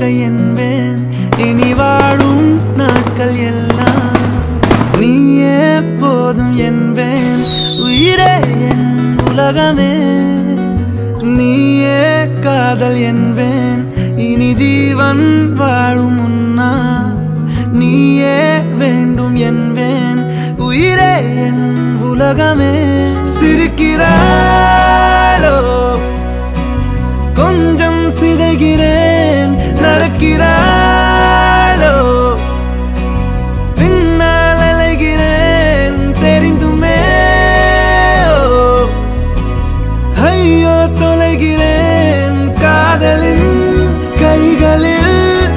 வாழ்க்கை என்பேன் இனி வாழும் நாட்கள் எல்லாம் நீயே போதும் என்பேன் உயிரே என் உலகமே நீயே காதல் என்பேன் இனி ஜீவன் வாழும் முன்னால் நீயே வேண்டும் என்பேன் உயிரே என் உலகமே சிரிக்கிறாளோ கொஞ்சம் சிதைகிறேன் நடக்கிறாளோ பின்னால் அலைகிறேன் தெரிந்துமே ஓ, ஐயோ தொலைகிறேன் காதலின் கைகளில்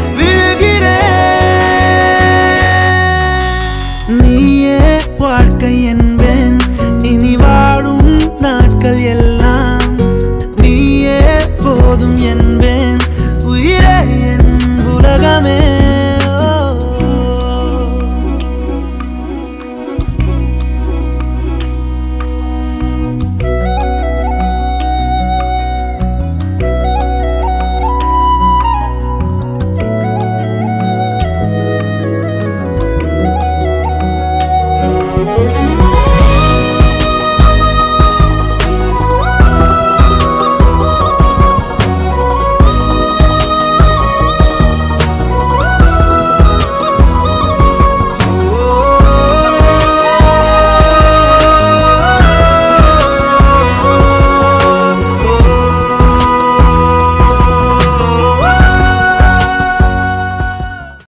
விழுகிறேன் நீயே வாழ்க்கை என்பேன் இனி வாழும் நாட்கள் எல்லாம் நீயே போதும் என்பேன் உயிரே என் உலகமே ஓ.